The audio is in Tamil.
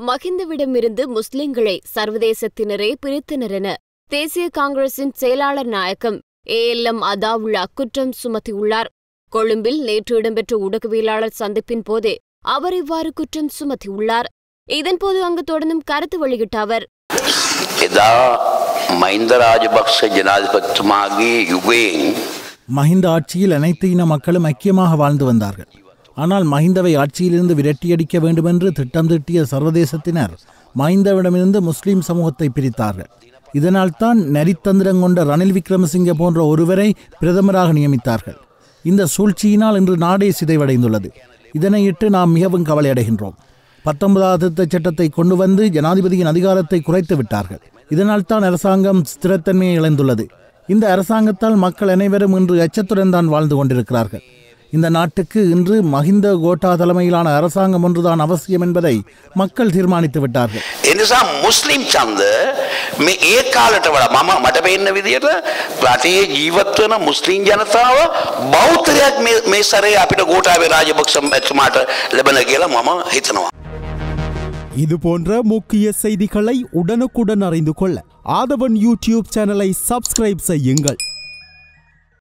மஹிந்தவிடமிருந்து முஸ்லிம்களை சர்வதேசத்தினரே பிரித்தனர் என தேசிய காங்கிரசின் செயலாளர் நாயகம் ஏஎல்எம் அதாவுல்லா குற்றம் சுமத்தியுள்ளார் கொழும்பில் நேற்று இடம்பெற்ற ஊடகவியலாளர் சந்திப்பின் போதே அவர் இவ்வாறு குற்றம் சுமத்தியுள்ளார் இதன்போது அங்கு தொடர்ந்தும் கருத்து வெளியிட்ட அவர் එදා මහින්ද රාජපක්ෂ ජනාධිපතිතුමාගේ යුගයෙන් மஹிந்த ஆட்சியில் அனைத்து இன மக்களும் ஐக்கியமாக வாழ்ந்து வந்தார்கள் ஆனால் மஹிந்தவை ஆட்சியிலிருந்து விரட்டியடிக்க வேண்டுமென்று திட்டம் தீட்டிய சர்வதேசத்தினர் மஹிந்தவிடமிருந்து முஸ்லிம் சமூகத்தை பிரித்தார்கள் இதனால்தான் நரித்தந்திரம் கொண்ட ரணில் விக்ரமசிங்க போன்ற ஒருவரை பிரதமராக நியமித்தார்கள் இந்த சூழ்ச்சியினால் இன்று நாடே சிதைவடைந்துள்ளது இதனையிட்டு நாம் மிகவும் கவலையடைகின்றோம் பத்தொன்பதாவது திருத்தச் சட்டத்தை கொண்டு வந்து ஜனாதிபதியின் அதிகாரத்தை குறைத்து விட்டார்கள் இதனால் தான் அரசாங்கம் ஸ்திரத்தன்மையை இழந்துள்ளது இந்த அரசாங்கத்தால் மக்கள் அனைவரும் இன்று அச்சத்துடன் தான் வாழ்ந்து கொண்டிருக்கிறார்கள் இந்த நாட்டுக்கு இன்று மஹிந்த கோட்டா தலைமையிலான அரசாங்கம் ஒன்றுதான் அவசியம் என்பதை மக்கள் தீர்மானித்து விட்டார்கள் එනිසා මුස්ලිම් චන්ද මේ ඒ කාලට වඩා මම මට පේන්න විදියට රටේ ජීවත් වෙන මුස්ලිම් ජනතාව බෞද්ධයක් මේ- මේ සරේ අපිට ගෝඨාභය රාජපක්ෂ මැතිතුමාට ලැබෙන කියලා මම හිතනවා. இது போன்ற முக்கிய செய்திகளை உடனுக்குடன் அறிந்து கொள்ள ஆதவன் யூடியூப் சேனலை சப்ஸ்கிரைப் செய்யுங்கள்